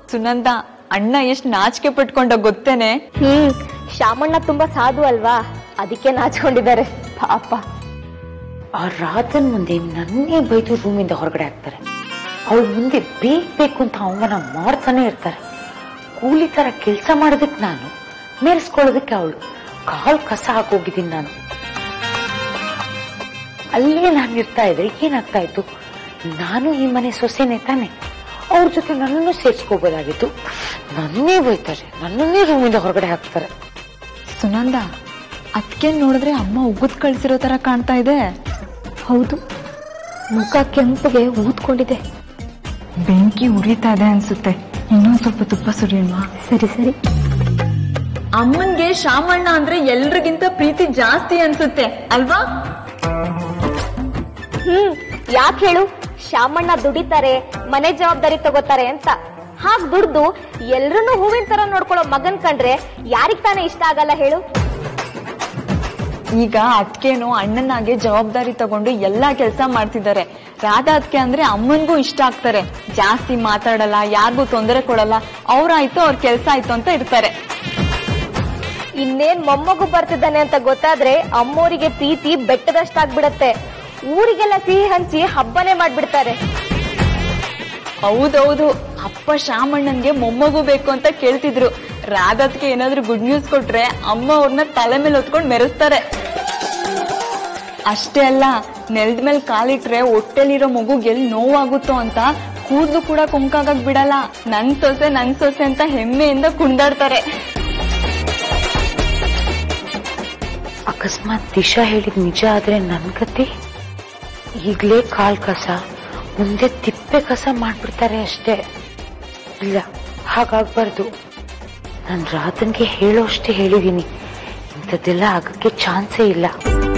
ಸುನಂದ ಅಣ್ಣ ಎಷ್ಟ್ ನಾಚಿಕೆ ಪಟ್ಕೊಂಡ ಗೊತ್ತೇನೆ ಹ್ಮ್ ಶಾಮಣ್ಣ ತುಂಬಾ ಸಾಧು ಅಲ್ವಾ ಅದಕ್ಕೆ ನಾಚ್ಕೊಂಡಿದ್ದಾರೆ ಪಾಪ ಆ ರಾಧನ್ ಮುಂದೆ ನನ್ನೇ ಬೈದು ರೂಮಿಂದ ಹೊರಗಡೆ ಹಾಕ್ತಾರೆ ಅವಳ ಮುಂದೆ ಬೇಕು ಬೇಕು ಅಂತ ಅವಮಾನ ಮಾಡ್ತಾನೆ ಇರ್ತಾರೆ ಕೂಲಿ ತರ ಕೆಲಸ ಮಾಡೋದಕ್ಕೆ ನಾನು ಮೆರೆಸ್ಕೊಳ್ಳೋದಕ್ಕೆ ಅವಳು ಕಾಲ್ ಕಸ ಹಾಕೋಗಿದ್ದೀನಿ ನಾನು ಅಲ್ಲೇ ನಾನು ಇರ್ತಾ ಇದ್ರೆ ಏನಾಗ್ತಾ ಇತ್ತು ನಾನು ಈ ಮನೆ ಸೊಸೆನೆ ತಾನೆ ಅವ್ರ ಜೊತೆ ನನ್ನನ್ನು ಸೇರ್ಸ್ಕೋಬೋದಾಗಿತ್ತು ನನ್ನೇ ಬೈತಾರೆ ನನ್ನನ್ನೇ ರೂಮಿಂದ ಹೊರಗಡೆ ಹಾಕ್ತಾರೆ ಸುನಂದ ಅದ್ಕೆ ನೋಡಿದ್ರೆ ಅಮ್ಮ ಉಗುದ್ ಕಳ್ಸಿರೋ ತರ ಕಾಣ್ತಾ ಇದೆ ಹೌದು ಮುಖ ಕೆಂಪಗೆ ಊದ್ಕೊಂಡಿದೆ ಬೆಂಕಿ ಉರಿತಾ ಇದೆ ಅನ್ಸುತ್ತೆ ಇನ್ನೊಂದ್ ಸ್ವಲ್ಪ ತುಪ್ಪ ಸುರಿಯಲ್ವಾ ಸರಿ ಸರಿ ಅಮ್ಮನ್ಗೆ ಶಾಮಣ್ಣ ಅಂದ್ರೆ ಎಲ್ರಿಗಿಂತ ಪ್ರೀತಿ ಜಾಸ್ತಿ ಅನ್ಸುತ್ತೆ ಅಲ್ವಾ ಹ್ಮ್ ಯಾಕೆ ಹೇಳು ಶಾಮಣ್ಣ ದುಡಿತಾರೆ ಮನೆ ಜವಾಬ್ದಾರಿ ತಗೋತಾರೆ ಅಂತ ಹಾಗ್ ದುಡ್ದು ಎಲ್ರನ್ನೂ ಹೂವಿನ ತರ ನೋಡ್ಕೊಳ್ಳೋ ಮಗನ್ ಕಂಡ್ರೆ ಯಾರಿಗ್ ತಾನೇ ಇಷ್ಟ ಆಗಲ್ಲ ಹೇಳು ಈಗ ಅದ್ಕೇನೋ ಅಣ್ಣನಾಗೆ ಜವಾಬ್ದಾರಿ ತಗೊಂಡು ಎಲ್ಲಾ ಕೆಲ್ಸ ಮಾಡ್ತಿದ್ದಾರೆ ರಾಧಾ ಅದ್ಕೆ ಅಂದ್ರೆ ಅಮ್ಮನ್ಗೂ ಇಷ್ಟ ಆಗ್ತಾರೆ ಜಾಸ್ತಿ ಮಾತಾಡಲ್ಲ ಯಾರಿಗೂ ತೊಂದರೆ ಕೊಡಲ್ಲ ಅವ್ರಾಯ್ತು ಅವ್ರ ಕೆಲ್ಸ ಆಯ್ತು ಅಂತ ಇರ್ತಾರೆ ಇನ್ನೇನ್ ಮೊಮ್ಮಗು ಬರ್ತಿದ್ದಾನೆ ಅಂತ ಗೊತ್ತಾದ್ರೆ ಅಮ್ಮೋರಿಗೆ ಪ್ರೀತಿ ಬೆಟ್ಟದಷ್ಟಾಗ್ಬಿಡತ್ತೆ ಊರಿಗೆಲ್ಲ ಸಿಹಿ ಹಂಚಿ ಹಬ್ಬನೇ ಮಾಡ್ಬಿಡ್ತಾರೆ ಹೌದೌದು ಅಪ್ಪ ಶಾಮಣ್ಣನ್ಗೆ ಮೊಮ್ಮಗು ಬೇಕು ಅಂತ ಕೇಳ್ತಿದ್ರು ರಾಧಾತ್ಗೆ ಏನಾದ್ರೂ ಗುಡ್ ನ್ಯೂಸ್ ಕೊಟ್ರೆ ಅಮ್ಮ ಅವ್ರನ್ನ ತಲೆ ಮೇಲೆ ಹೊತ್ಕೊಂಡ್ ಮೆರೆಸ್ತಾರೆ ಅಷ್ಟೇ ಅಲ್ಲ ನೆಲದ ಮೇಲೆ ಕಾಲಿಟ್ರೆ ಹೊಟ್ಟೆಲಿರೋ ಮಗುಗೆ ಎಲ್ಲಿ ನೋವಾಗುತ್ತೋ ಅಂತ ಕೂದ್ಲು ಕೂಡ ಕೊಂಕಾಗಕ್ ಬಿಡಲ್ಲ ನನ್ ಸೊಸೆ ನನ್ ಸೊಸೆ ಅಂತ ಹೆಮ್ಮೆಯಿಂದ ಕುಣ್ದಾಡ್ತಾರೆ ಅಕಸ್ಮಾತ್ ದಿಶಾ ಹೇಳಿದ್ ನಿಜ ಆದ್ರೆ ನನ್ ಕತೆ ಈಗ್ಲೇ ಕಾಲ್ ಕಸ ಮುಂದೆ ತಿಪ್ಪೆ ಕಸ ಮಾಡ್ಬಿಡ್ತಾರೆ ಅಷ್ಟೇ ಇಲ್ಲ ಹಾಗಾಗ್ಬಾರ್ದು ನಾನ್ ರಾಧನ್ಗೆ ಹೇಳೋ ಅಷ್ಟೇ ಹೇಳಿದೀನಿ ಇಂಥದ್ದೆಲ್ಲ ಆಗಕ್ಕೆ ಚಾನ್ಸೇ ಇಲ್ಲ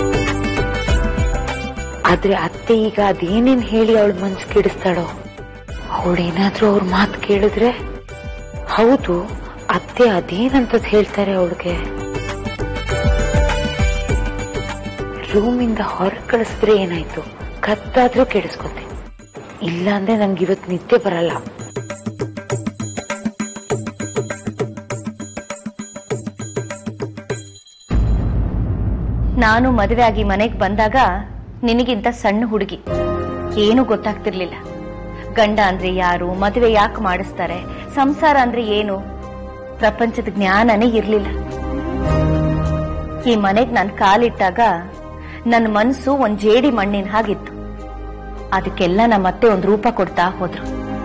ಆದ್ರೆ ಅತ್ತೆ ಈಗ ಅದೇನೇನ್ ಹೇಳಿ ಅವಳ ಮನ್ಸ್ ಕೆಡಿಸ್ತಾಳೋ ಅವಳೇನಾದ್ರೂ ಅವ್ರ ಮಾತು ಕೇಳಿದ್ರೆ ಹೌದು ಅತ್ತೆ ಅದೇನಂತದ್ ಹೇಳ್ತಾರೆ ಅವಳಿಗೆ ರೂಮಿಂದ ಹೊರಗೆ ಕಳಿಸಿದ್ರೆ ಏನಾಯ್ತು ಕತ್ತಾದ್ರೂ ಕೆಡಿಸ್ಕೊತೆ ಇಲ್ಲ ಅಂದ್ರೆ ನನ್ಗೆ ಇವತ್ತು ನಿದ್ದೆ ಬರಲ್ಲ ನಾನು ಮದುವೆ ಆಗಿ ಮನೆಗೆ ಬಂದಾಗ ನಿನಗಿಂತ ಸಣ್ಣ ಹುಡುಗಿ ಏನು ಗೊತ್ತಾಗ್ತಿರ್ಲಿಲ್ಲ ಗಂಡ ಅಂದ್ರೆ ಯಾರು ಮದುವೆ ಯಾಕೆ ಮಾಡಿಸ್ತಾರೆ ಸಂಸಾರ ಅಂದ್ರೆ ಏನು ಪ್ರಪಂಚದ ಜ್ಞಾನನೇ ಇರ್ಲಿಲ್ಲ ಈ ಮನೆಗ್ ನಾನು ಕಾಲಿಟ್ಟಾಗ ನನ್ನ ಮನಸ್ಸು ಒಂದ್ ಜೇಡಿ ಮಣ್ಣಿನ ಹಾಗಿತ್ತು ಅದಕ್ಕೆಲ್ಲ ನಮ್ಮತ್ತೆ ಒಂದ್ ರೂಪ ಕೊಡ್ತಾ ಹೋದ್ರು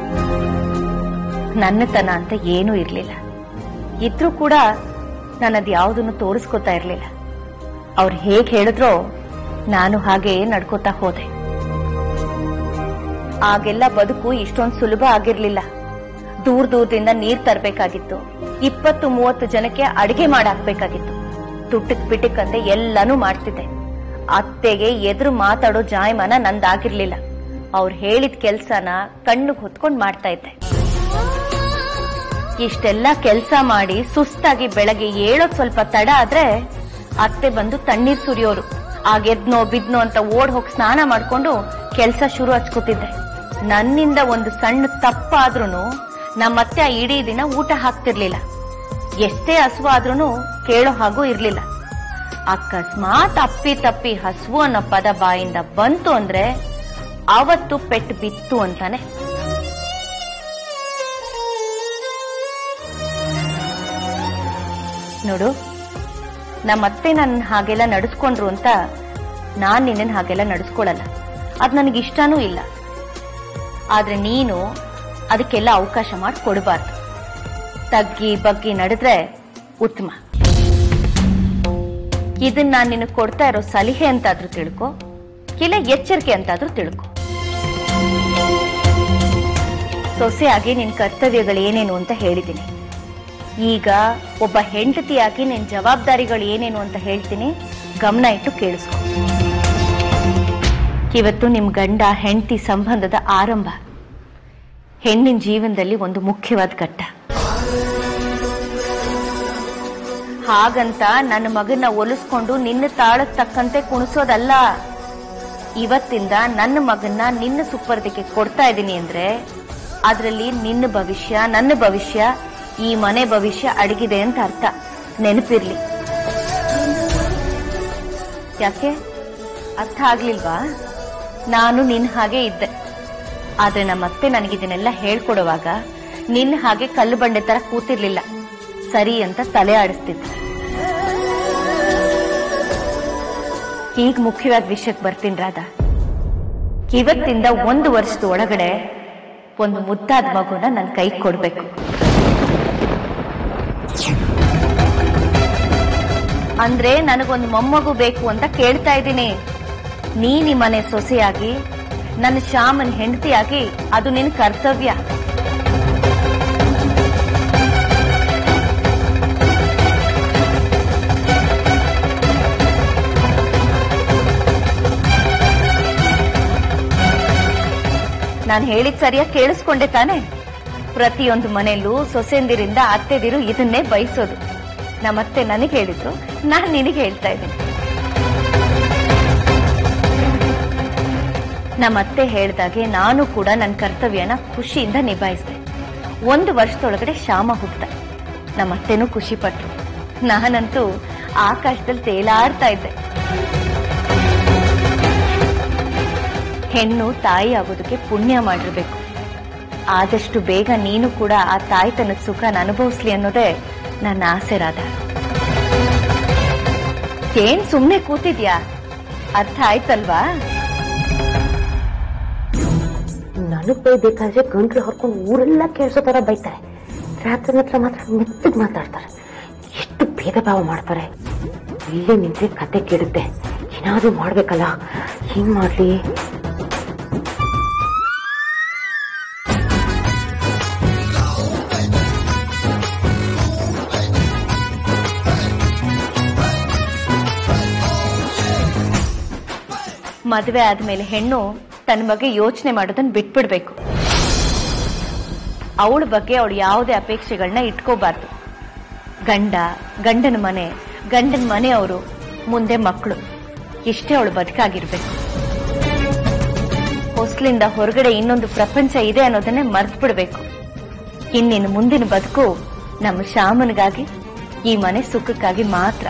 ನನ್ನತನ ಅಂತ ಏನೂ ಇರ್ಲಿಲ್ಲ ಇದ್ರೂ ಕೂಡ ನನ್ನದ್ ಯಾವುದನ್ನು ತೋರಿಸ್ಕೊತಾ ಇರ್ಲಿಲ್ಲ ಅವ್ರು ಹೇಗ್ ಹೇಳಿದ್ರೋ ನಾನು ಹಾಗೆ ನಡ್ಕೋತಾ ಹೋದೆ ಆಗೆಲ್ಲ ಬದುಕು ಇಷ್ಟೊಂದು ಸುಲಭ ಆಗಿರ್ಲಿಲ್ಲ ದೂರ ದೂರದಿಂದ ನೀರ್ ತರಬೇಕಾಗಿತ್ತು ಇಪ್ಪತ್ತು ಮೂವತ್ತು ಜನಕ್ಕೆ ಅಡಿಗೆ ಮಾಡಾಕ್ಬೇಕಾಗಿತ್ತು ತುಟ್ಟಕ್ ಪಿಟಕ್ ಅಂದೆ ಎಲ್ಲಾನು ಮಾಡ್ತಿದ್ದೆ ಅತ್ತೆಗೆ ಎದುರು ಮಾತಾಡೋ ಜಾಯಮಾನ ನಂದಾಗಿರ್ಲಿಲ್ಲ ಅವ್ರು ಹೇಳಿದ ಕೆಲ್ಸನ ಕಣ್ಣು ಹೊತ್ಕೊಂಡ್ ಮಾಡ್ತಾ ಇದ್ದೆ ಇಷ್ಟೆಲ್ಲ ಕೆಲ್ಸ ಮಾಡಿ ಸುಸ್ತಾಗಿ ಬೆಳಗ್ಗೆ ಏಳೋದ್ ಸ್ವಲ್ಪ ತಡ ಆದ್ರೆ ಅತ್ತೆ ಬಂದು ತಣ್ಣೀರ್ ಸುರಿಯೋರು ಆಗೆದ್ನೋ ಬಿದ್ನೋ ಅಂತ ಓಡ್ ಹೋಗಿ ಸ್ನಾನ ಮಾಡ್ಕೊಂಡು ಕೆಲ್ಸ ಶುರು ಹಚ್ಕೋತಿದ್ದೆ ನನ್ನಿಂದ ಒಂದು ಸಣ್ಣ ತಪ್ಪಾದ್ರೂನು ನಮ್ಮತ್ತೆ ಆ ಇಡೀ ದಿನ ಊಟ ಹಾಕ್ತಿರ್ಲಿಲ್ಲ ಎಷ್ಟೇ ಹಸುವು ಆದ್ರೂನು ಕೇಳೋ ಹಾಗೂ ಇರ್ಲಿಲ್ಲ ಅಕಸ್ಮಾತ್ ಅಪ್ಪಿ ತಪ್ಪಿ ಹಸುವು ಅನ್ನೋ ಪದ ಬಾಯಿಂದ ಬಂತು ಅಂದ್ರೆ ಅವತ್ತು ಪೆಟ್ಟು ಬಿತ್ತು ಅಂತಾನೆ ನೋಡು ನಮ್ಮತ್ತೆ ನನ್ನ ಹಾಗೆಲ್ಲ ನಡೆಸ್ಕೊಂಡ್ರು ಅಂತ ನಾನ್ ನಿನ್ನ ಹಾಗೆಲ್ಲ ನಡೆಸ್ಕೊಳಲ್ಲ ಅದ್ ನನಗೆ ಇಷ್ಟನೂ ಇಲ್ಲ ಆದ್ರೆ ನೀನು ಅದಕ್ಕೆಲ್ಲ ಅವಕಾಶ ಮಾಡಿ ಕೊಡಬಾರ್ದು ತಗ್ಗಿ ಬಗ್ಗಿ ನಡೆದ್ರೆ ಉತ್ತಮ ಇದನ್ನ ನಾನು ನಿನಗೆ ಕೊಡ್ತಾ ಇರೋ ಸಲಹೆ ಅಂತಾದ್ರೂ ತಿಳ್ಕೊ ಇಲ್ಲ ಎಚ್ಚರಿಕೆ ಅಂತಾದ್ರೂ ತಿಳ್ಕೊ ಸೊಸೆಯಾಗಿ ನಿನ್ ಕರ್ತವ್ಯಗಳು ಏನೇನು ಅಂತ ಹೇಳಿದ್ದೀನಿ ಈಗ ಒಬ್ಬ ಹೆಂಡತಿಯಾಗಿ ನಿನ್ ಜವಾಬ್ದಾರಿಗಳು ಏನೇನು ಅಂತ ಹೇಳ್ತೀನಿ ಗಮನ ಇಟ್ಟು ಕೇಳಿಸ್ಕೊ ಇವತ್ತು ನಿಮ್ ಗಂಡ ಹೆಂಡತಿ ಸಂಬಂಧದ ಆರಂಭ ಹೆಣ್ಣಿನ ಜೀವನದಲ್ಲಿ ಒಂದು ಮುಖ್ಯವಾದ ಘಟ್ಟ ಹಾಗಂತ ನನ್ನ ಮಗನ ಒಲಿಸ್ಕೊಂಡು ನಿನ್ನ ತಾಳಕ್ ತಕ್ಕಂತೆ ಕುಣಿಸೋದಲ್ಲ ಇವತ್ತಿಂದ ನನ್ನ ಮಗನ್ನ ನಿನ್ನ ಸುಪ್ಪರ್ದಿಗೆ ಕೊಡ್ತಾ ಇದ್ದೀನಿ ಅಂದ್ರೆ ಅದರಲ್ಲಿ ನಿನ್ನ ಭವಿಷ್ಯ ನನ್ನ ಭವಿಷ್ಯ ಈ ಮನೆ ಭವಿಷ್ಯ ಅಡಗಿದೆ ಅಂತ ಅರ್ಥ ನೆನಪಿರ್ಲಿ ಯಾಕೆ ಅರ್ಥ ಆಗ್ಲಿಲ್ವಾ ನಾನು ನಿನ್ ಹಾಗೆ ಇದ್ದೆ ಆದ್ರೆ ನಮ್ಮತ್ತೆ ನನಗಿದನ್ನೆಲ್ಲ ಹೇಳ್ಕೊಡುವಾಗ ನಿನ್ನ ಹಾಗೆ ಕಲ್ಲು ಬಂಡೆ ತರ ಕೂತಿರ್ಲಿಲ್ಲ ಸರಿ ಅಂತ ತಲೆ ಆಡಿಸ್ತಿದ್ದೆ ಈಗ ಮುಖ್ಯವಾದ ವಿಷಯಕ್ಕೆ ಬರ್ತೀನಿ ರಾಧಾ ಇವತ್ತಿಂದ ಒಂದು ವರ್ಷದ ಒಳಗಡೆ ಒಂದು ಮುದ್ದಾದ ಮಗುನ ನನ್ನ ಕೈ ಕೊಡ್ಬೇಕು ಅಂದ್ರೆ ನನಗೊಂದು ಮೊಮ್ಮಗು ಬೇಕು ಅಂತ ಕೇಳ್ತಾ ಇದ್ದೀನಿ ನೀನ್ ಈ ಮನೆ ಸೊಸೆಯಾಗಿ ನನ್ನ ಶ್ಯಾಮನ್ ಹೆಂಡತಿಯಾಗಿ ಅದು ನಿನ್ ಕರ್ತವ್ಯ ನಾನು ಹೇಳಿದ್ ಸರಿಯಾಗಿ ಕೇಳಿಸ್ಕೊಂಡೆ ತಾನೆ ಪ್ರತಿಯೊಂದು ಮನೆಯಲ್ಲೂ ಸೊಸೆಂದಿರಿಂದ ಅತ್ತೆದಿರು ಇದನ್ನೇ ಬಯಸೋದು ನಮ್ಮತ್ತೆ ನನಗೆ ಹೇಳಿದ್ರು ನಾನು ನಿನಗೆ ಹೇಳ್ತಾ ಇದ್ದೀನಿ ನಮ್ಮತ್ತೆ ಹೇಳ್ದಾಗೆ ನಾನು ಕೂಡ ನನ್ನ ಕರ್ತವ್ಯನ ಖುಷಿಯಿಂದ ನಿಭಾಯಿಸಿದೆ ಒಂದು ವರ್ಷದೊಳಗಡೆ ಶ್ಯಾಮ ಹುಟ್ಟ ನಮ್ಮತ್ತೆನೂ ಖುಷಿ ಪಟ್ರು ನಾನಂತೂ ಆಕಾಶದಲ್ಲಿ ತೇಲಾಡ್ತಾ ಇದ್ದೆ ಹೆಣ್ಣು ತಾಯಿ ಆಗೋದಕ್ಕೆ ಪುಣ್ಯ ಮಾಡಿರ್ಬೇಕು ಆದಷ್ಟು ಬೇಗ ನೀನು ಕೂಡ ಆ ತಾಯ್ತನದ ಸುಖನ ಅನುಭವಿಸ್ಲಿ ಅನ್ನೋದೇ ನನ್ನ ಆಸೆ ರಾಧ ಏನ್ ಸುಮ್ನೆ ಕೂತಿದ್ಯಾ ಅರ್ಥ ಆಯ್ತಲ್ವಾ ನನಗ್ ಬೈಬೇಕಾದ್ರೆ ಗಂಟ್ಲು ಹೊರ್ಕೊಂಡು ಊರೆಲ್ಲ ಕೇಳಿಸೋ ತರ ಬೈತಾರೆ ರಾತ್ರಿ ಹತ್ರ ಮಾತ್ರ ಮೆತ್ತಗ್ ಮಾತಾಡ್ತಾರೆ ಎಷ್ಟು ಭೇದ ಭಾವ ಮಾಡ್ತಾರೆ ಇಲ್ಲೇ ನಿಂತ್ರೆ ಕತೆ ಕೇಳುತ್ತೆ ಏನಾದ್ರೂ ಮಾಡ್ಬೇಕಲ್ಲ ಹಿಂಗ್ ಮಾಡ್ಲಿ ಮದುವೆ ಆದ್ಮೇಲೆ ಹೆಣ್ಣು ತನ್ನ ಬಗ್ಗೆ ಯೋಚನೆ ಮಾಡೋದನ್ನ ಬಿಟ್ಬಿಡ್ಬೇಕು ಅವಳ ಬಗ್ಗೆ ಅವಳು ಯಾವುದೇ ಅಪೇಕ್ಷೆಗಳನ್ನ ಇಟ್ಕೋಬಾರ್ದು ಗಂಡ ಗಂಡನ ಮನೆ ಗಂಡನ ಮನೆಯವರು ಮುಂದೆ ಮಕ್ಕಳು ಇಷ್ಟೇ ಅವಳು ಬದುಕಾಗಿರ್ಬೇಕು ಹೊಸ್ಲಿಂದ ಹೊರಗಡೆ ಇನ್ನೊಂದು ಪ್ರಪಂಚ ಇದೆ ಅನ್ನೋದನ್ನೇ ಮರ್ತ್ ಬಿಡ್ಬೇಕು ಇನ್ನಿನ್ನು ಮುಂದಿನ ಬದುಕು ನಮ್ಮ ಶ್ಯಾಮನಿಗಾಗಿ ಈ ಮನೆ ಸುಖಕ್ಕಾಗಿ ಮಾತ್ರ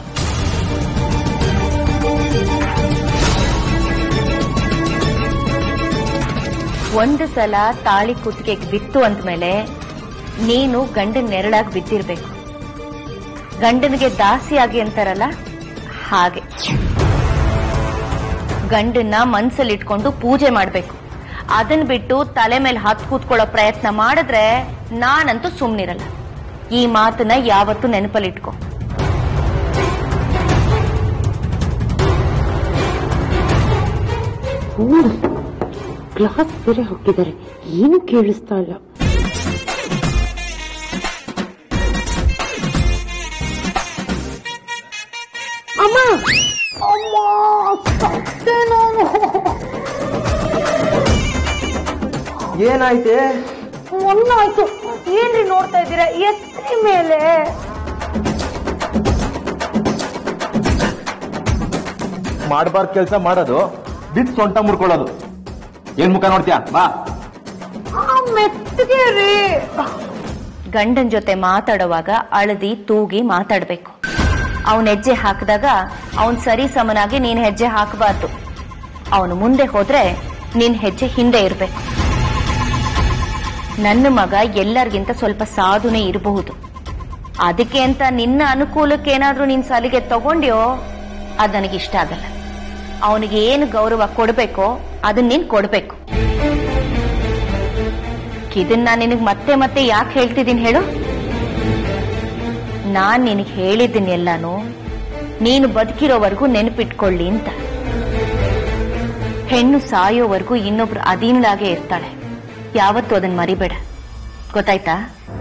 ಒಂದು ಸಲ ತಾಳಿ ಕುತ್ತಿಗೆಗೆ ಬಿತ್ತು ಅಂದ್ಮೇಲೆ ನೀನು ಗಂಡನ ನೆರಳಾಗಿ ಬಿದ್ದಿರ್ಬೇಕು ಗಂಡನಿಗೆ ದಾಸಿಯಾಗಿ ಅಂತಾರಲ್ಲ ಹಾಗೆ ಗಂಡನ್ನ ಮನ್ಸಲ್ಲಿ ಇಟ್ಕೊಂಡು ಪೂಜೆ ಮಾಡ್ಬೇಕು ಅದನ್ ಬಿಟ್ಟು ತಲೆ ಮೇಲೆ ಹತ್ತು ಕೂತ್ಕೊಳ್ಳೋ ಪ್ರಯತ್ನ ಮಾಡಿದ್ರೆ ನಾನಂತೂ ಸುಮ್ನಿರಲ್ಲ ಈ ಮಾತನ್ನ ಯಾವತ್ತೂ ನೆನಪಲ್ಲಿಟ್ಕೋ ಗ್ಲಾಸ್ ಬೇರೆ ಹಾಕಿದ್ದಾರೆ ಏನು ಕೇಳಿಸ್ತಾ ಇಲ್ಲ ಏನಾಯ್ತೆ ಒಂದಾಯ್ತು ಏನ್ರಿ ನೋಡ್ತಾ ಇದ್ದೀರಾ ಎತ್ತಿ ಮೇಲೆ ಮಾಡಬಾರ್ದು ಕೆಲಸ ಮಾಡೋದು ಬಿತ್ ಸೊಂಟ ಮುರ್ಕೊಳ್ಳೋದು ಏನ್ ಮುಖ ನೋಡ್ತೀಯಾ ಬಾ ಮೆತ್ತಗೆ ರೀ ಗಂಡನ್ ಜೊತೆ ಮಾತಾಡುವಾಗ ಅಳದಿ ತೂಗಿ ಮಾತಾಡ್ಬೇಕು ಅವನ್ ಹೆಜ್ಜೆ ಹಾಕಿದಾಗ ಅವನ್ ಸರಿ ಸಮನಾಗಿ ನೀನ್ ಹೆಜ್ಜೆ ಹಾಕಬಾರ್ದು ಅವನು ಮುಂದೆ ಹೋದ್ರೆ ನಿನ್ ಹೆಜ್ಜೆ ಹಿಂದೆ ಇರ್ಬೇಕು ನನ್ನ ಮಗ ಎಲ್ಲರಿಗಿಂತ ಸ್ವಲ್ಪ ಸಾಧುನೇ ಇರಬಹುದು ಅದಕ್ಕೆ ಅಂತ ನಿನ್ನ ಅನುಕೂಲಕ್ಕೆ ಏನಾದ್ರೂ ನೀನ್ ಸಲಿಗೆ ತಗೊಂಡ್ಯೋ ಅದ್ ನನಗೆ ಇಷ್ಟ ಆಗಲ್ಲ ಅವನಿಗೆ ಏನು ಗೌರವ ಕೊಡ್ಬೇಕೋ ಅದನ್ನ ನೀನ್ ಕೊಡ್ಬೇಕು ಇದನ್ನ ನಿನಗ್ ಮತ್ತೆ ಮತ್ತೆ ಯಾಕೆ ಹೇಳ್ತಿದ್ದೀನಿ ಹೇಳು ನಾನ್ ನಿನಗೆ ಹೇಳಿದ್ದೀನಿ ಎಲ್ಲಾನು ನೀನು ಬದುಕಿರೋವರೆಗೂ ನೆನಪಿಟ್ಕೊಳ್ಳಿ ಅಂತ ಹೆಣ್ಣು ಸಾಯೋವರೆಗೂ ಇನ್ನೊಬ್ರು ಅಧೀನಳಾಗೆ ಇರ್ತಾಳೆ ಯಾವತ್ತೂ ಅದನ್ನ ಮರಿಬೇಡ ಗೊತ್ತಾಯ್ತಾ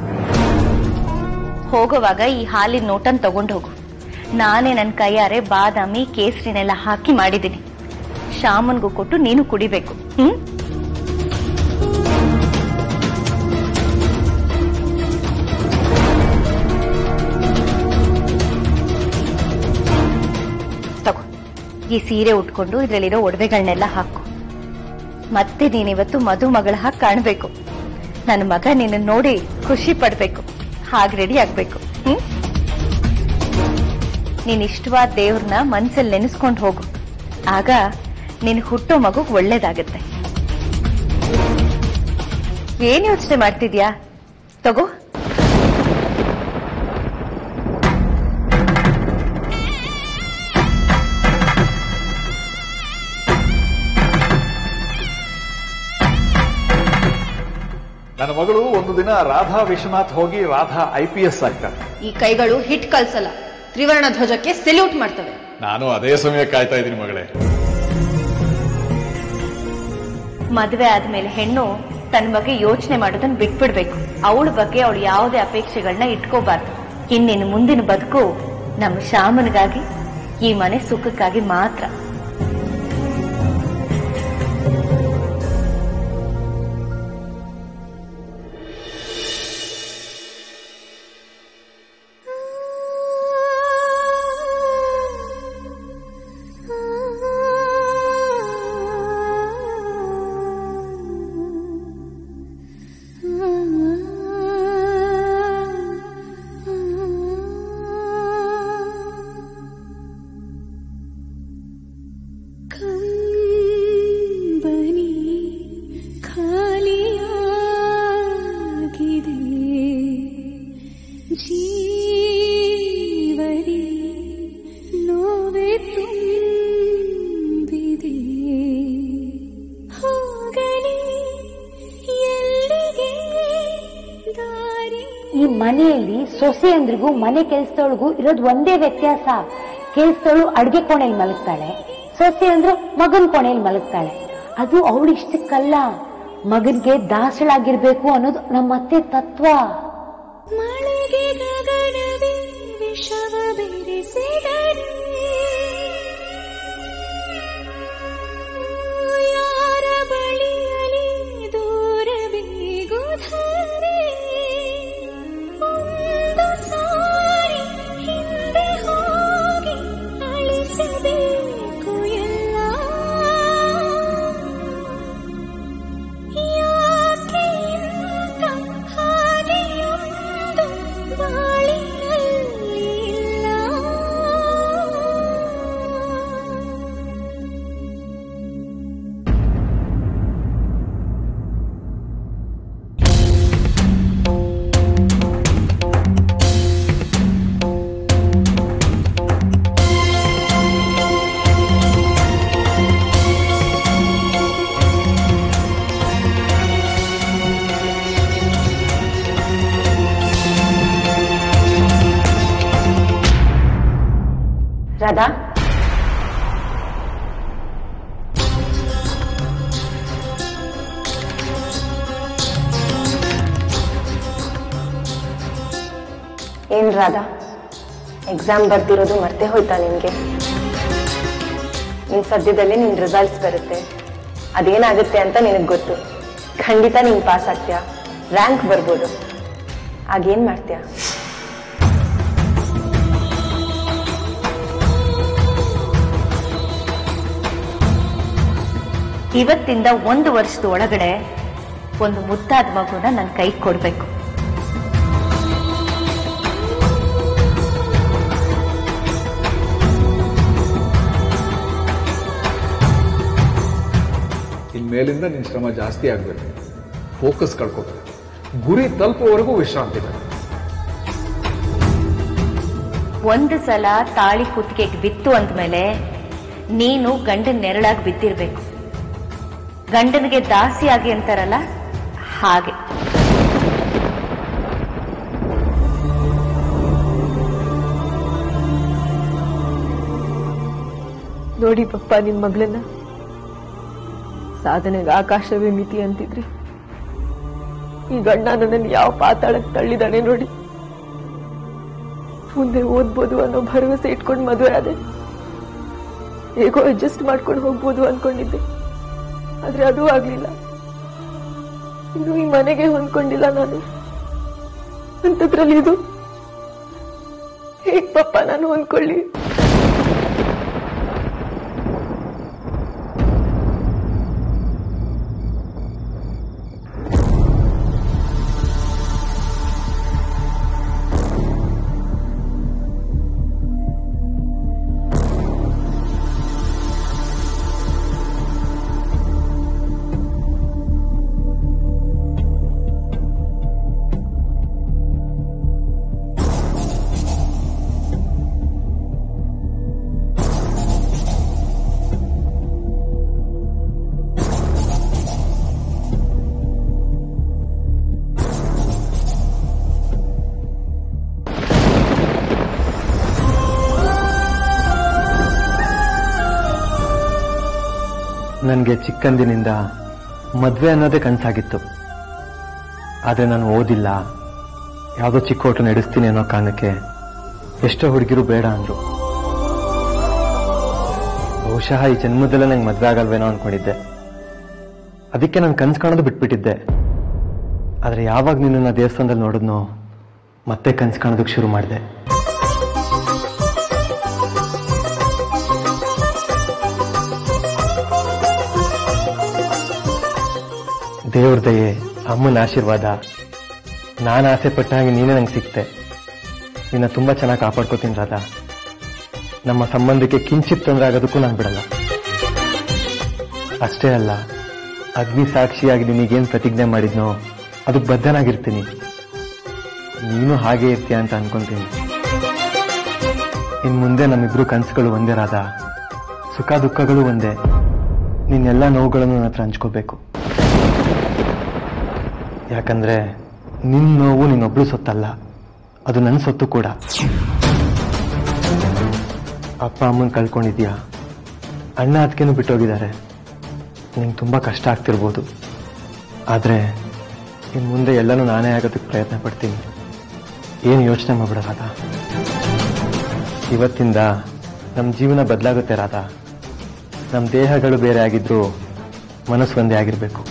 ಹೋಗುವಾಗ ಈ ಹಾಲಿನ ನೋಟನ್ ತಗೊಂಡು ಹೋಗು ನಾನೇ ನನ್ನ ಕೈಯಾರೆ ಬಾದಾಮಿ ಕೇಸರಿನೆಲ್ಲ ಹಾಕಿ ಮಾಡಿದ್ದೀನಿ ಶಾಮನ್ಗೂ ಕೊಟ್ಟು ನೀನು ಕುಡಿಬೇಕು ಹ್ಮ್ ತಗೋ ಈ ಸೀರೆ ಉಟ್ಕೊಂಡು ಇದ್ರಲ್ಲಿರೋ ಒಡವೆಗಳನ್ನೆಲ್ಲ ಹಾಕು ಮತ್ತೆ ನೀನಿವತ್ತು ಮಧುಮಗಳ ಹಾಕಿ ಕಾಣಬೇಕು ನನ್ನ ಮಗ ನಿನ್ನ ನೋಡಿ ಖುಷಿ ಪಡ್ಬೇಕು ಹಾಗೆ ರೆಡಿ ಆಗ್ಬೇಕು ಹ್ಮ್ ನೀನ್ ಇಷ್ಟವಾದ ದೇವ್ರನ್ನ ಮನ್ಸಲ್ಲಿ ನೆನೆಸ್ಕೊಂಡು ಹೋಗು ಆಗ ನಿನ್ ಹುಟ್ಟೋ ಮಗು ಒಳ್ಳೇದಾಗತ್ತೆ ಏನ್ ಯೋಚನೆ ಮಾಡ್ತಿದ್ಯಾ ತಗೋ ನನ್ನ ಮಗಳು ಒಂದು ದಿನ ರಾಧಾ ವಿಶ್ವನಾಥ್ ಹೋಗಿ ರಾಧಾ ಐ ಪಿ ಎಸ್ ಆಗ್ತಾರೆ ಈ ಕೈಗಳು ಹಿಟ್ ಕಲ್ಸಲ್ಲ ತ್ರಿವರ್ಣ ಧ್ವಜಕ್ಕೆ ಸೆಲ್ಯೂಟ್ ಮಾಡ್ತವೆ ನಾನು ಅದೇ ಸಮಯ ಕಾಯ್ತಾ ಇದ್ದೀನಿ ಮಗಳೇ ಮದುವೆ ಆದ್ಮೇಲೆ ಹೆಣ್ಣು ತನ್ನ ಬಗ್ಗೆ ಯೋಚನೆ ಮಾಡೋದನ್ನ ಬಿಟ್ಬಿಡ್ಬೇಕು ಅವಳ ಬಗ್ಗೆ ಅವಳು ಯಾವುದೇ ಅಪೇಕ್ಷೆಗಳನ್ನ ಇಟ್ಕೋಬಾರ್ದು ಇನ್ನಿನ್ನು ಮುಂದಿನ ಬದುಕು ನಮ್ಮ ಶ್ಯಾಮನಿಗಾಗಿ ಈ ಮನೆ ಸುಖಕ್ಕಾಗಿ ಮಾತ್ರ ಕಂಬನಿ ಖಾಲಿಯಾಗಿದೆ ಜೀವರಿ ನೋವೆ ತುಂಬಿದೆ ಹೋಗಲಿ ಎಲ್ಲಿಗೆ ದಾರಿ ಈ ಮನೆಯಲ್ಲಿ ಸೊಸೆ ಅಂದ್ರಿಗೂ ಮನೆ ಕೆಲ್ಸದೊಳಗೂ ಇರೋದು ಒಂದೇ ವ್ಯತ್ಯಾಸ ಕೆಲ್ಸದವಳು ಅಡ್ಗೆ ಕೋಣೆಯಲ್ಲಿ ಮಲಗ್ತಾಳೆ ಸೊಸೆ ಅಂದ್ರೆ ಮಗನ್ ಕೋಣೆಯಲ್ಲಿ ಮಲಗ್ತಾಳೆ ಅದು ಅವಳು ಇಷ್ಟಕ್ಕಲ್ಲ ಮಗನ್ಗೆ ದಾಸಳಾಗಿರ್ಬೇಕು ಅನ್ನೋದು ನಮ್ಮ ಅತ್ತೆ ತತ್ವ ಮಳೆಗೆ ಗಗನವೇ ವಿಷವ ಬೆರೆಸಿದರೆ ಯಾರ ಬಳಿಯಲಿ ದೂರ ಬೇಗುದರೆ ಒಂದು ಸಾರಿ ಹಿಂದೆ ಹೋಗಿ ಅಳಿಸಬೇಕು ಎಲ್ಲ ಯಾಕೆ ಇಂಥ ಹಾದಿಯೊಂದು ಬಾಳಿನಲ್ಲಿ ಇಲ್ಲ ರಾಧಾ ಏನ್ ರಾಧಾ ಎಕ್ಸಾಮ್ ಬರ್ದಿರೋದು ಮರ್ತೆ ಹೋಯ್ತಾ ನಿನ್ಗೆ ನಿನ್ ಸದ್ಯದಲ್ಲಿ ನಿನ್ ರಿಸಲ್ಟ್ಸ್ ಬರುತ್ತೆ ಅದೇನಾಗುತ್ತೆ ಅಂತ ನಿನಗ್ ಗೊತ್ತು ಖಂಡಿತ ನೀನ್ ಪಾಸ್ ಆಗ್ತೀಯ ರ್ಯಾಂಕ್ ಬರ್ಬೋದು ಆಗೇನ್ ಮಾಡ್ತೀಯ ಇವತ್ತಿಂದ ಒಂದು ವರ್ಷದ ಒಳಗಡೆ ಒಂದು ಮುದ್ದಾದ ಮಗುನ ನನ್ನ ಕೈ ಕೊಡ್ಬೇಕು ಇನ್ಮೇಲಿಂದ ನಿನ್ ಶ್ರಮ ಜಾಸ್ತಿ ಆಗ್ಬೇಕು ಫೋಕಸ್ ಕಳ್ಕೋಬೇಕು ಗುರಿ ತಲುಪುವವರೆಗೂ ವಿಶ್ರಾಂತಿ ಬೇಕು ಒಂದು ಸಲ ತಾಳಿ ಕುತ್ತಿಗೆಗೆ ಬಿತ್ತು ಅಂದ್ಮೇಲೆ ನೀನು ಗಂಡನ ನೆರಳಾಗಿ ಬಿದ್ದಿರ್ಬೇಕು ಗಂಡನಿಗೆ ದಾಸಿಯಾಗಿ ಅಂತಾರಲ್ಲ ಹಾಗೆ ನೋಡಿ ಪಪ್ಪ ನಿಮ್ ಮಗಳನ್ನ ಸಾಧನೆಗೆ ಆಕಾಶವೇ ಮಿತಿ ಅಂತಿದ್ರಿ ಈ ಗಂಡ ನನ್ನನ್ನು ಯಾವ ಪಾತಾಳಕ್ಕೆ ತಳ್ಳಿದಾನೆ ನೋಡಿ ಮುಂದೆ ಓದ್ಬೋದು ಅನ್ನೋ ಭರವಸೆ ಇಟ್ಕೊಂಡು ಮದುವೆ ಆದೆ ಹೇಗೋ ಅಡ್ಜಸ್ಟ್ ಮಾಡ್ಕೊಂಡು ಹೋಗ್ಬೋದು ಅನ್ಕೊಂಡಿದ್ದೆ ಆದ್ರೆ ಅದು ಆಗ್ಲಿಲ್ಲ ಇನ್ನು ಈ ಮನೆಗೆ ಹೊಂದ್ಕೊಂಡಿಲ್ಲ ನಾನು ಅಂತದ್ರಲ್ಲಿ ಇದು ಹೇಗ್ ಪಪ್ಪ ನಾನು ಹೊಂದ್ಕೊಳ್ಳಿ ನನಗೆ ಚಿಕ್ಕಂದಿನಿಂದ ಮದುವೆ ಅನ್ನೋದೇ ಕನಸಾಗಿತ್ತು ಆದರೆ ನಾನು ಓದಿಲ್ಲ ಯಾವುದೋ ಚಿಕ್ಕ ಹೋಟೆಲ್ ನಡೆಸ್ತೀನಿ ಅನ್ನೋ ಕಾರಣಕ್ಕೆ ಎಷ್ಟೋ ಹುಡುಗಿರು ಬೇಡ ಅಂದ್ರು ಬಹುಶಃ ಈ ಜನ್ಮದಲ್ಲೇ ನಂಗೆ ಮದುವೆ ಆಗಲ್ವೇನೋ ಅನ್ಕೊಂಡಿದ್ದೆ ಅದಕ್ಕೆ ನಾನು ಕನ್ಸು ಕಾಣೋದು ಬಿಟ್ಬಿಟ್ಟಿದ್ದೆ ಆದರೆ ಯಾವಾಗ ನಿನ್ನನ್ನು ದೇವಸ್ಥಾನದಲ್ಲಿ ನೋಡಿದ್ನೋ ಮತ್ತೆ ಕನ್ಸು ಕಾಣೋದಕ್ಕೆ ಶುರು ಮಾಡಿದೆ ದೇವ್ರ ದಯೆ ಅಮ್ಮನ ಆಶೀರ್ವಾದ ನಾನು ಆಸೆ ಪಟ್ಟ ಹಾಗೆ ನೀನೇ ನಂಗೆ ಸಿಕ್ತೆ ನಿನ್ನ ತುಂಬಾ ಚೆನ್ನಾಗಿ ಕಾಪಾಡ್ಕೋತೀನಿ ರಾಧಾ ನಮ್ಮ ಸಂಬಂಧಕ್ಕೆ ಕಿಂಚಿತ್ ತೊಂದರೆ ಆಗೋದಕ್ಕೂ ನಾನು ಬಿಡಲ್ಲ ಅಷ್ಟೇ ಅಲ್ಲ ಅಗ್ನಿ ಸಾಕ್ಷಿಯಾಗಿ ನಿನಗೇನು ಪ್ರತಿಜ್ಞೆ ಮಾಡಿದ್ನೋ ಅದಕ್ಕೆ ಬದ್ಧನಾಗಿರ್ತೀನಿ ನೀನು ಹಾಗೆ ಇರ್ತೀಯ ಅಂತ ಅನ್ಕೊಂತೀನಿ ಇನ್ ಮುಂದೆ ನಮ್ಮಿಬ್ರು ಕನಸುಗಳು ಒಂದೇ ರಾಧ ಸುಖ ದುಃಖಗಳು ಒಂದೇ ನಿನ್ನೆಲ್ಲ ನೋವುಗಳನ್ನು ನನ್ನ ಹತ್ರ ಹಂಚ್ಕೋಬೇಕು ಯಾಕಂದ್ರೆ ನಿನ್ನ ನೋವು ನಿನ್ನೊಬ್ಳು ಸೊತ್ತಲ್ಲ ಅದು ನನ್ನ ಸೊತ್ತು ಕೂಡ ಅಪ್ಪ ಅಮ್ಮನ ಕಳ್ಕೊಂಡಿದ್ಯಾ ಅಣ್ಣ ಅದಕ್ಕೇನು ಬಿಟ್ಟೋಗಿದ್ದಾರೆ ನಿಂಗೆ ತುಂಬ ಕಷ್ಟ ಆಗ್ತಿರ್ಬೋದು ಆದರೆ ಇನ್ನು ಮುಂದೆ ಎಲ್ಲನೂ ನಾನೇ ಆಗೋದಕ್ಕೆ ಪ್ರಯತ್ನ ಪಡ್ತೀನಿ ಏನು ಯೋಚನೆ ಮಾಡ್ಬಿಡ ರಾಧಾ ಇವತ್ತಿಂದ ನಮ್ಮ ಜೀವನ ಬದಲಾಗುತ್ತೆ ರಾಧಾ ನಮ್ಮ ದೇಹಗಳು ಬೇರೆ ಆಗಿದ್ರು ಮನಸ್ಸು ಒಂದೇ ಆಗಿರಬೇಕು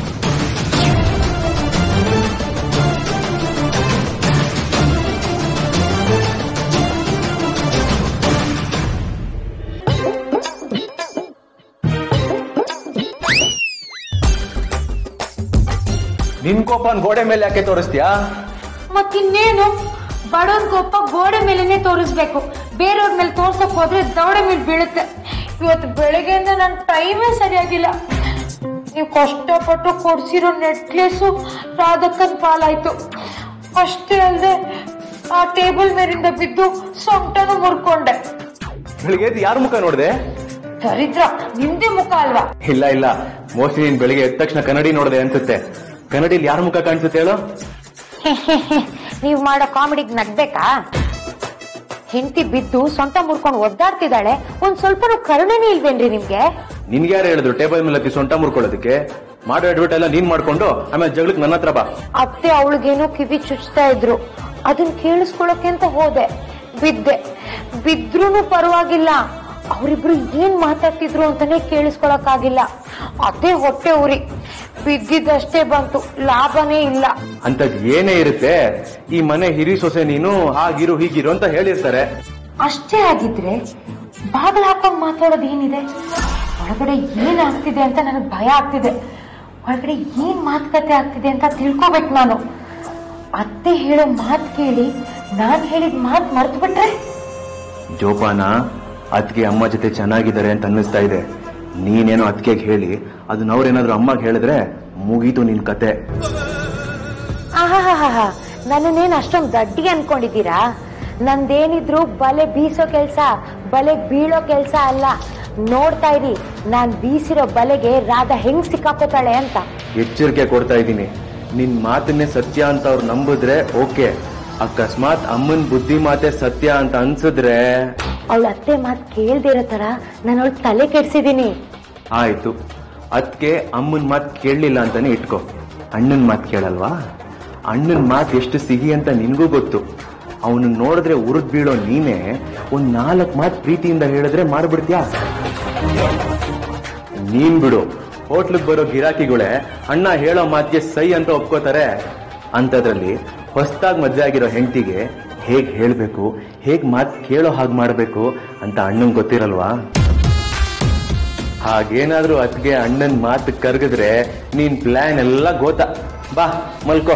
ನಿನ್ ಕೋಪನ್ ಗೋಡೆ ಮೇಲೆ ಯಾಕೆ ತೋರಿಸ್ತೀಯಾ ಮತ್ತಿನ್ನೇನು ಬಡವನ್ ಕೋಪ ಗೋಡೆ ಮೇಲೆನೆ ತೋರಿಸ್ಬೇಕು ಬೇರೆಯವ್ರ ಮೇಲೆ ತೋರ್ಸಕ್ ಹೋದ್ರೆ ದವಡೆ ಮೇಲೆ ಬೀಳುತ್ತೆ ಇವತ್ತು ಬೆಳಗ್ಗೆಯಿಂದ ನನ್ನ ಟೈಮೇ ಸರಿಯಾಗಿಲ್ಲ ನೀವು ಕಷ್ಟಪಟ್ಟು ಕೊಡ್ಸಿರೋ ನೆಕ್ಲೆಸು ರಾಧಕ್ಕನ್ ಪಾಲಾಯ್ತು ಅಷ್ಟೇ ಅಲ್ಲದೆ ಆ ಟೇಬಲ್ ಮೇಲಿಂದ ಬಿದ್ದು ಸೊಂಟನು ಮುರ್ಕೊಂಡೆ ಬೆಳಿಗ್ಗೆ ಎದ್ದು ಯಾರ ಮುಖ ನೋಡಿದೆ ದರಿದ್ರ ನಿಮ್ದೇ ಮುಖ ಅಲ್ವಾ ಇಲ್ಲ ಇಲ್ಲ ಮೋಸ್ಟ್ಲಿ ನೀನ್ ಬೆಳಿಗ್ಗೆ ಎದ್ದ ತಕ್ಷಣ ಕನ್ನಡಿ ನೋಡಿದೆ ಅನ್ಸುತ್ತೆ ಕನ್ನಡಿಲಿ ಯಾರ ಮುಖ ಕಾಣಿಸುತ್ತೆ ಹೇಳು ನೀವ್ ಮಾಡೋ ಕಾಮಿಡಿಗ್ ನಗ್ಬೇಕಾ ಹೆಂಡತಿ ಬಿದ್ದು ಸೊಂಟ ಮುರ್ಕೊಂಡು ಒದ್ದಾಡ್ತಿದ್ದಾಳೆ ಒಂದ್ ಸ್ವಲ್ಪನೂ ಕರುಣೆನೇ ಇಲ್ವೇನ್ರಿ ನಿಮ್ಗೆ ನಿನ್ಗೆ ಯಾರು ಹೇಳಿದ್ರು ಟೇಬಲ್ ಮೇಲೆ ಹತ್ತಿ ಸೊಂಟ ಮುರ್ಕೊಳ್ಳೋದಕ್ಕೆ ಮಾಡೋ ಅಡ್ವರ್ಟ್ ಎಲ್ಲ ನೀನ್ ಮಾಡ್ಕೊಂಡು ಆಮೇಲೆ ಜಗಳಕ್ಕೆ ನನ್ನ ಹತ್ರ ಬಾ ಅತ್ತೆ ಅವಳಿಗೇನೋ ಕಿವಿ ಚುಚ್ತಾ ಇದ್ರು ಅದನ್ನ ಕೇಳಿಸ್ಕೊಳಕ್ಕೆ ಅಂತ ಹೋದೆ ಬಿದ್ದೆ ಬಿದ್ರೂನು ಪರವಾಗಿಲ್ಲ ಅವರಿಬ್ರು ಏನ್ ಮಾತಾಡ್ತಿದ್ರು ಅಂತಾನೆ ಕೇಳಿಸ್ಕೊಳಕ್ಕಾಗಿಲ್ಲ ಅದೇ ಹೊಟ್ಟೆ ಉರಿ ಬಿದ್ದಿದ್ದಷ್ಟೇ ಬಂತು ಲಾಭನೇ ಇಲ್ಲ ಅಂತದ್ ಏನೇ ಇರುತ್ತೆ ಈ ಮನೆ ಹಿರಿ ಸೊಸೆ ನೀನು ಹಾಗಿರು ಹೀಗಿರು ಅಂತ ಹೇಳಿರ್ತಾರೆ ಅಷ್ಟೇ ಆಗಿದ್ರೆ ಬಾಗಿಲು ಹಾಕೊಂಡ್ ಮಾತಾಡೋದು ಏನಿದೆ ಒಳಗಡೆ ಏನಾಗ್ತಿದೆ ಅಂತ ನನಗೆ ಭಯ ಆಗ್ತಿದೆ ಒಳಗಡೆ ಏನ್ ಮಾತುಕತೆ ಆಗ್ತಿದೆ ಅಂತ ತಿಳ್ಕೊಬೇಕು ನಾನು ಅತ್ತೆ ಹೇಳೋ ಮಾತು ಕೇಳಿ ನಾನ್ ಹೇಳಿದ ಮಾತು ಮರ್ತು ಬಿಟ್ರೆ ಜೋಪಾನ ಅದ್ಗೆ ಅಮ್ಮ ಜೊತೆ ಚೆನ್ನಾಗಿದ್ದಾರೆ ಅಂತ ಅನ್ನಿಸ್ತಾ ಇದೆ ನೀನೇನೋ ಅದ್ಕೆಗೆ ಹೇಳಿ ಅದನ್ನ ಅವ್ರೇನಾದ್ರೂ ಅಮ್ಮಗೆ ಹೇಳಿದ್ರೆ ಮುಗೀತು ನಿನ್ ಕತೆ ಆಹಾಹಾಹಾ ನನ್ನನ್ನೇನ್ ಅಷ್ಟೊಂದು ದಡ್ಡಿ ಅನ್ಕೊಂಡಿದ್ದೀರಾ ನಂದೇನಿದ್ರು ಬಲೆ ಬೀಸೋ ಕೆಲ್ಸ ಬಲೆ ಬೀಳೋ ಕೆಲ್ಸ ಅಲ್ಲ ನೋಡ್ತಾ ಇರಿ ನಾನ್ ಬೀಸಿರೋ ಬಲೆಗೆ ರಾಧಾ ಹೆಂಗ್ ಸಿಕ್ಕಾಕೋತಾಳೆ ಅಂತ ಎಚ್ಚರಿಕೆ ಕೊಡ್ತಾ ಇದ್ದೀನಿ ನಿನ್ ಮಾತನ್ನೇ ಸತ್ಯ ಅಂತ ಅವ್ರು ನಂಬಿದ್ರೆ ಓಕೆ ಅಕಸ್ಮಾತ್ ಅಮ್ಮನ್ ಬುದ್ಧಿ ಮಾತೆ ಸತ್ಯ ಅಂತ ಅನ್ಸಿದ್ರೆ ಅವಳ ಅತ್ತೆ ಮಾತು ಕೇಳ್ದಿರೋ ತರ ನಾನು ಅವಳ ತಲೆ ಕೆಡ್ಸಿದೀನಿ ಆಯ್ತು ಅದಕ್ಕೆ ಅಮ್ಮನ್ ಮಾತ್ ಕೇಳಲಿಲ್ಲ ಅಂತಾನೆ ಇಟ್ಕೋ ಅಣ್ಣನ್ ಮಾತ್ ಕೇಳಲ್ವಾ ಅಣ್ಣನ್ ಮಾತ್ ಎಷ್ಟು ಸಿಹಿ ಅಂತ ನಿನ್ಗೂ ಗೊತ್ತು ಅವನು ನೋಡಿದ್ರೆ ಉರಿದ್ ಬೀಳೋ ನೀನೇ ಒಂದ್ ನಾಲ್ಕ್ ಮಾತ್ ಪ್ರೀತಿಯಿಂದ ಹೇಳಿದ್ರೆ ಮಾಡ್ಬಿಡ್ತ್ಯಾ ನೀನ್ ಬಿಡು ಹೋಟ್ಲಿಗೆ ಬರೋ ಗಿರಾಕಿಗಳೇ ಅಣ್ಣ ಹೇಳೋ ಮಾತಿಗೆ ಸೈ ಅಂತ ಒಪ್ಕೋತಾರೆ ಅಂತದ್ರಲ್ಲಿ ಹೊಸದಾಗಿ ಮದ್ವೆ ಆಗಿರೋ ಹೆಂಡತಿಗೆ ಹೇಗ್ ಹೇಳ್ಬೇಕು ಹೇಗ್ ಮಾತ್ ಕೇಳೋ ಹಾಗೆ ಮಾಡ್ಬೇಕು ಅಂತ ಅಣ್ಣಂಗ್ ಗೊತ್ತಿರಲ್ವಾ ಹಾಗೇನಾದ್ರೂ ಅದ್ಗೆ ಅಣ್ಣನ್ ಮಾತು ಕರ್ಗಿದ್ರೆ ನೀನ್ ಪ್ಲಾನ್ ಎಲ್ಲ ಗೋತ ಬಾ ಮಲ್ಕೋ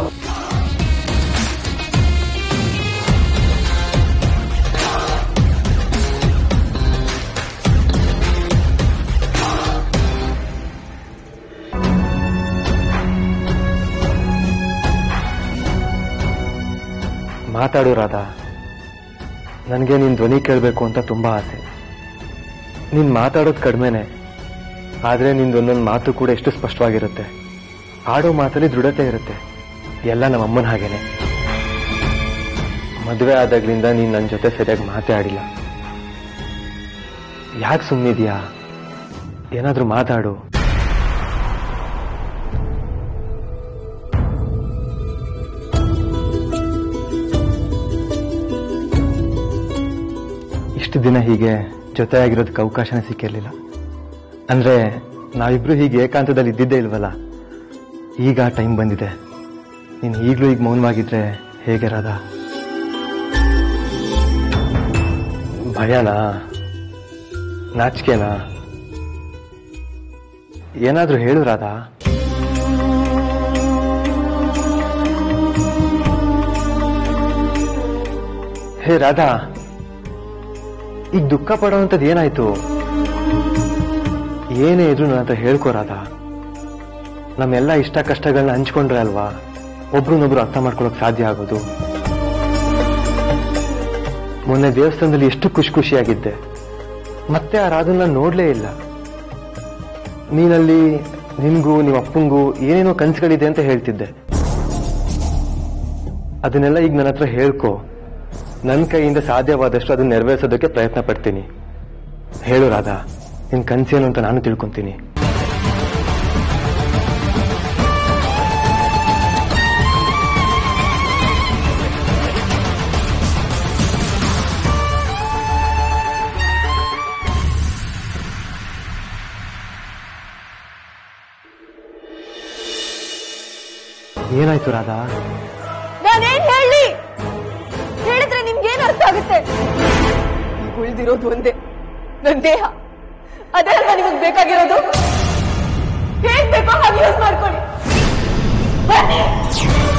ಮಾತಾಡು ರಾಧಾ ನನಗೆ ನಿನ್ ಧ್ವನಿ ಕೇಳಬೇಕು ಅಂತ ತುಂಬಾ ಆಸೆ ನೀನ್ ಮಾತಾಡೋದು ಕಡಿಮೆನೆ ಆದ್ರೆ ನಿಂದು ಒಂದೊಂದು ಮಾತು ಕೂಡ ಎಷ್ಟು ಸ್ಪಷ್ಟವಾಗಿರುತ್ತೆ ಆಡೋ ಮಾತಲ್ಲಿ ದೃಢತೆ ಇರುತ್ತೆ ಎಲ್ಲ ನಮ್ಮ ಅಮ್ಮನ ಹಾಗೇನೆ ಮದುವೆ ಆದಾಗ್ಲಿಂದ ನೀನ್ ನನ್ನ ಜೊತೆ ಸರಿಯಾಗಿ ಮಾತೇ ಆಡಿಲ್ಲ ಯಾಕೆ ಸುಮ್ಮನಿದ್ಯಾ ಏನಾದ್ರೂ ಮಾತಾಡು ಇಷ್ಟು ದಿನ ಹೀಗೆ ಜೊತೆಯಾಗಿರೋದಕ್ಕೆ ಅವಕಾಶನೇ ಸಿಕ್ಕಿರಲಿಲ್ಲ ಅಂದ್ರೆ ನಾವಿಬ್ರು ಹೀಗೆ ಏಕಾಂತದಲ್ಲಿ ಇದ್ದಿದ್ದೇ ಇಲ್ವಲ್ಲ ಈಗ ಟೈಮ್ ಬಂದಿದೆ ನೀನು ಈಗಲೂ ಈಗ ಮೌನವಾಗಿದ್ರೆ ಹೇಗೆ ರಾಧಾ ಭಯನಾ ನಾಚಿಕೆನಾ ಏನಾದ್ರೂ ಹೇಳು ರಾಧಾ ಹೇ ರಾಧಾ ಈಗ ದುಃಖ ಪಡೋವಂಥದ್ದು ಏನಾಯ್ತು ಏನೇ ಇದ್ರು ನನ್ನ ಹತ್ರ ಹೇಳ್ಕೋ ರಾಧಾ ನಮ್ಮೆಲ್ಲ ಇಷ್ಟ ಕಷ್ಟಗಳನ್ನ ಹಂಚ್ಕೊಂಡ್ರೆ ಅಲ್ವಾ ಒಬ್ರನ್ನೊಬ್ರು ಅರ್ಥ ಮಾಡ್ಕೊಳಕ್ ಸಾಧ್ಯ ಆಗೋದು ಮೊನ್ನೆ ದೇವಸ್ಥಾನದಲ್ಲಿ ಎಷ್ಟು ಖುಷಿ ಖುಷಿಯಾಗಿದ್ದೆ ಮತ್ತೆ ಆ ರಾಧನ್ನ ನೋಡ್ಲೇ ಇಲ್ಲ ನೀನಲ್ಲಿ ನಿನ್ಗೂ ನಿಮ್ಮ ಅಪ್ಪಂಗೂ ಏನೇನೋ ಕನ್ಸುಗಳಿದೆ ಅಂತ ಹೇಳ್ತಿದ್ದೆ ಅದನ್ನೆಲ್ಲ ಈಗ ನನ್ನ ಹತ್ರ ಹೇಳ್ಕೊ ನನ್ನ ಕೈಯಿಂದ ಸಾಧ್ಯವಾದಷ್ಟು ಅದನ್ನ ನೆರವೇರಿಸೋದಕ್ಕೆ ಪ್ರಯತ್ನ ಪಡ್ತೀನಿ ಹೇಳು ರಾಧಾ ನಿನ್ ಕನ್ಸೇನು ಅಂತ ನಾನು ತಿಳ್ಕೊಂತೀನಿ ಏನಾಯ್ತು ರಾಧಾ ನಾನೇನ್ ಹೇಳಿ ಹೇಳಿದ್ರೆ ನಿಮ್ಗೇನ್ ಅರ್ಥ ಆಗುತ್ತೆ ಈಗ ಉಳಿದಿರೋದು ಒಂದೇ ನನ್ ದೇಹ ಅದೇ ಅಲ್ವಾ ನಿಮಗ್ ಬೇಕಾಗಿರೋದು ಹೇಗ್ ಬೇಕೋ ಹಾಗೆ ಯೂಸ್ ಮಾಡ್ಕೊಳ್ಳಿ ಬನ್ನಿ